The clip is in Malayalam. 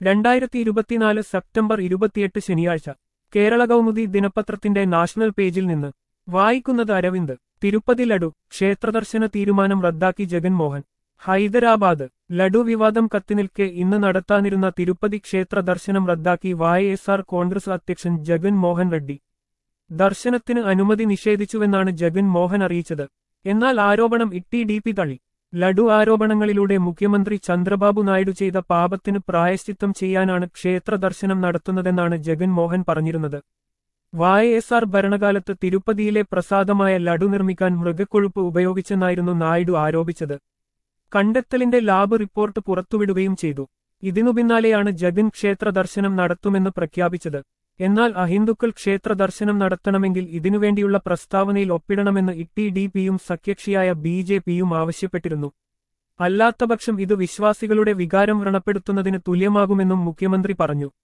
രണ്ടായിരത്തി ഇരുപത്തിനാല് സെപ്റ്റംബർ ഇരുപത്തിയെട്ട് ശനിയാഴ്ച കേരള കൗമുദി ദിനപത്രത്തിന്റെ നാഷണൽ പേജിൽ നിന്ന് വായിക്കുന്നത് അരവിന്ദ് തിരുപ്പതി ലഡു ക്ഷേത്രദർശന തീരുമാനം റദ്ദാക്കി ജഗൻമോഹൻ ഹൈദരാബാദ് ലഡു വിവാദം കത്തിനിൽക്കെ ഇന്ന് നടത്താനിരുന്ന തിരുപ്പതി ക്ഷേത്ര ദർശനം റദ്ദാക്കി വൈ എസ് ആർ കോൺഗ്രസ് അധ്യക്ഷൻ ജഗൻ മോഹൻ റെഡ്ഡി ദർശനത്തിന് അനുമതി നിഷേധിച്ചുവെന്നാണ് ജഗൻ മോഹൻ അറിയിച്ചത് എന്നാൽ ആരോപണം ഇട്ടി ഡി പി തള്ളി ലഡു ആരോപണങ്ങളിലൂടെ മുഖ്യമന്ത്രി ചന്ദ്രബാബു നായിഡു ചെയ്ത പാപത്തിന് പ്രായശ്ചിത്തം ചെയ്യാനാണ് ക്ഷേത്ര ദർശനം നടത്തുന്നതെന്നാണ് ജഗൻ മോഹൻ പറഞ്ഞിരുന്നത് വൈ എസ് ആർ ഭരണകാലത്ത് തിരുപ്പതിയിലെ പ്രസാദമായ ലഡു നിർമ്മിക്കാൻ മൃഗക്കൊഴുപ്പ് ഉപയോഗിച്ചെന്നായിരുന്നു നായിഡു ആരോപിച്ചത് കണ്ടെത്തലിന്റെ ലാബ് റിപ്പോർട്ട് പുറത്തുവിടുകയും ചെയ്തു ഇതിനു പിന്നാലെയാണ് ജഗൻ ക്ഷേത്ര ദർശനം നടത്തുമെന്ന് പ്രഖ്യാപിച്ചത് എന്നാൽ അഹിന്ദുക്കൾ ക്ഷേത്ര ദർശനം നടത്തണമെങ്കിൽ ഇതിനുവേണ്ടിയുള്ള പ്രസ്താവനയിൽ ഒപ്പിടണമെന്ന് ഇട്ടി ഡി പിയും സഖ്യകക്ഷിയായ ബി ജെ പിയും ആവശ്യപ്പെട്ടിരുന്നു അല്ലാത്തപക്ഷം ഇത് വിശ്വാസികളുടെ വികാരം വ്രണപ്പെടുത്തുന്നതിന് തുല്യമാകുമെന്നും മുഖ്യമന്ത്രി പറഞ്ഞു